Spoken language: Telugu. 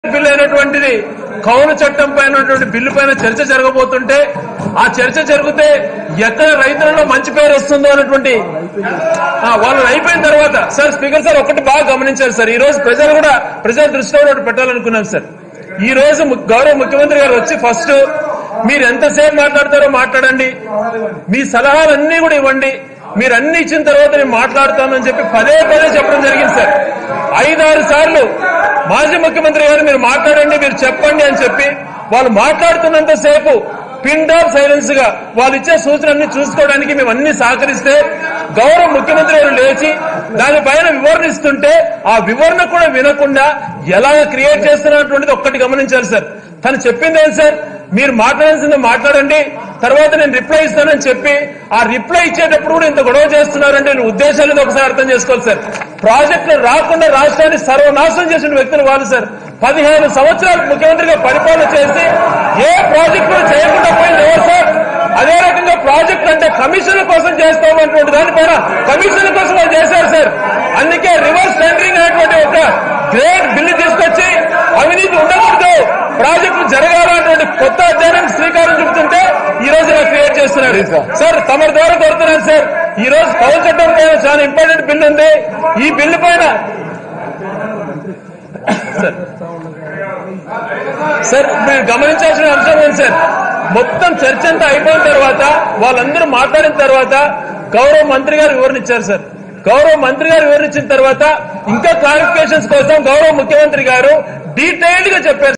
బిల్లు అయినటువంటిది కౌలు చట్టం పైన ఉన్నటువంటి బిల్లు పైన చర్చ జరగబోతుంటే ఆ చర్చ జరిగితే ఎక్కడ రైతులలో మంచి పేరు వస్తుందో అన్నటువంటి ఆ, వాళ్ళు అయిపోయిన తర్వాత సార్ స్పీకర్ సార్ ఒకటి బాగా గమనించారు సార్ ఈ రోజు ప్రజలు కూడా ప్రజల దృష్టిలో కూడా ఒకటి పెట్టాలనుకున్నాం సార్ ఈ రోజు ము- గౌరవ ముఖ్యమంత్రి గారు వచ్చి ఫస్ట్ మీరు ఎంతసేపు మాట్లాడతారో మాట్లాడండి మీ సలహాలన్నీ కూడా ఇవ్వండి మీరు అన్ని ఇచ్చిన తర్వాత నేను మాట్లాడతానని చెప్పి పదే పదే చెప్పడం జరిగింది సార్ ఐదారు సార్లు మాజీ ముఖ్యమంత్రి గారు మీరు మాట్లాడండి మీరు చెప్పండి అని చెప్పి వాళ్ళు మాట్లాడుతున్నంత సేపు పిన్ ఆఫ్ సైలెన్స్ గా వాళ్ళు ఇచ్చే సూచనలన్నీ చూసుకోవడానికి మేము అన్ని సహకరిస్తే గౌరవ ముఖ్యమంత్రి గారు లేచి దానిపైన వివరణ ఇస్తుంటే ఆ వివరణ కూడా వినకుండా ఎలా క్రియేట్ చేస్తున్నటువంటిది ఒక్కటి గమనించాలి సార్ తను చెప్పింది ఏంటి సార్ మీరు మాట్లాడాల్సింది మాట్లాడండి తర్వాత నేను రిప్లై ఇస్తానని చెప్పి ఆ రిప్లై ఇచ్చేటప్పుడు కూడా ఇంత గొడవ చేస్తున్నారంటే నేను ఉద్దేశాలు ఏదో ఒకసారి అర్థం చేసుకోవాలి సార్ ప్రాజెక్టులు రాకుండా రాష్ట్రాన్ని సర్వనాశనం చేసిన వ్యక్తులు వాళ్ళు సార్ పదిహేను సంవత్సరాలు ముఖ్యమంత్రిగా పరిపాలన చేసి ఏ ప్రాజెక్టులు చేయకుండా పోయింది ఎవరు సార్ అదే రకంగా ప్రాజెక్ట్ అంటే కమిషన్ల కోసం చేస్తామన్నటువంటి దానిపైన కమిషన్ల కోసం వాళ్ళు చేశారు సార్ అందుకే రివర్స్ టెండరింగ్ అనేటువంటి ఒక గ్రేట్ బిల్లు తీసుకొచ్చి అవినీతి ఉండకూడదు ప్రాజెక్టులు జరగాలన్నటువంటి కొత్త అధ్యయనానికి శ్రీకారం చుడుతుంటే ఈ రోజు ఇలా క్రియేట్ చేస్తున్నారు సార్ తమరి ద్వారా కోరుతున్నాను సార్ ఈ రోజు కౌలు చట్టం పైన చాలా ఇంపార్టెంట్ బిల్లు ఉంది ఈ బిల్లు పైన సార్ సార్ మీరు గమనించాల్సిన అంశం ఏంటి సార్ మొత్తం చర్చ అంతా అయిపోయిన తర్వాత వాళ్ళందరూ మాట్లాడిన తర్వాత గౌరవ మంత్రి గారు వివరణ ఇచ్చారు సార్ గౌరవ మంత్రి గారు వివరణ ఇచ్చిన తర్వాత ఇంకా క్లారిఫికేషన్స్ కోసం గౌరవ ముఖ్యమంత్రి గారు డీటెయిల్డ్ గా చెప్పారు